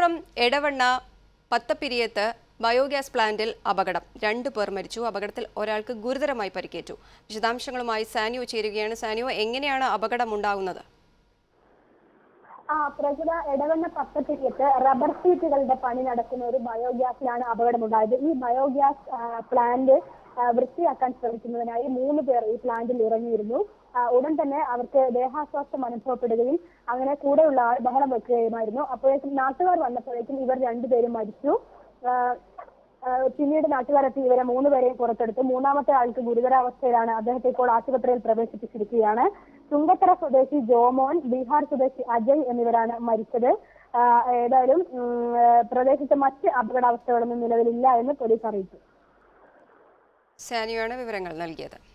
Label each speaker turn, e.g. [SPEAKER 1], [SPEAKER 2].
[SPEAKER 1] Malappuram Edavanna പത്തപ്പിരിയത്ത് biogas പ്ലാന്റിൽ അപകടം രണ്ടു പേർ മരിച്ചു അപകടത്തിൽ ഒരാൾക്ക് ഗുരുതരമായി പരിക്കേറ്റു വിശദാംശങ്ങളുമായി സാനിയോ ചേരുകയാണ് സാനിയോ എങ്ങനെയാണ് അപകടം ഉണ്ടാകുന്നത്
[SPEAKER 2] ആ പ്രകൃത ഇടവണ്ണ പത്തത്തിരിയത്ത് റബ്ബർ ഷീറ്റുകളുടെ പണി നടക്കുന്ന ഒരു ബയോഗ്യാസിലാണ് അപകടമുണ്ടായത് ഈ ബയോഗ്യാസ് ആ, പ്ലാന്റ് ആ, വൃത്തിയാക്കാൻ ശ്രമിക്കുന്നതിനായി മൂന്ന് പേർ ഈ പ്ലാന്റിൽ ഇറങ്ങിയിരുന്നു ആ, ഉടൻ തന്നെ അവർക്ക് ദേഹാസ്വാസ്ഥ്യം അനുഭവപ്പെടുകയും അങ്ങനെ കൂടെയുള്ള ആൾ ബഹളം വെക്കുകയുമായിരുന്നു അപ്പോഴേക്കും നാട്ടുകാർ വന്നപ്പോഴേക്കും ഇവർ രണ്ടുപേരും മരിച്ചു ആ, ആ, പിന്നീട് നാട്ടുകാരെത്തി ഇവരെ മൂന്ന് പേരെയും പുറത്തെടുത്തു മൂന്നാമത്തെ ആൾക്ക് ഗുരുതരാവസ്ഥയിലാണ് അദ്ദേഹത്തെ ഇപ്പോൾ ആശുപത്രിയിൽ പ്രവേശിപ്പിച്ചിരിക്കുകയാണ് ചുങ്കത്തറ സ്വദേശി ജോമോൻ ബീഹാർ സ്വദേശി അജയ് എന്നിവരാണ് മരിച്ചത് ആ, ഏതായാലും ഉം, ആ, പ്രദേശത്ത് മറ്റ് അപകടാവസ്ഥകളൊന്നും നിലവിലില്ല എന്ന് പോലീസ് അറിയിച്ചു
[SPEAKER 1] സാനിയോയാണ് വിവരങ്ങൾ നൽകിയത്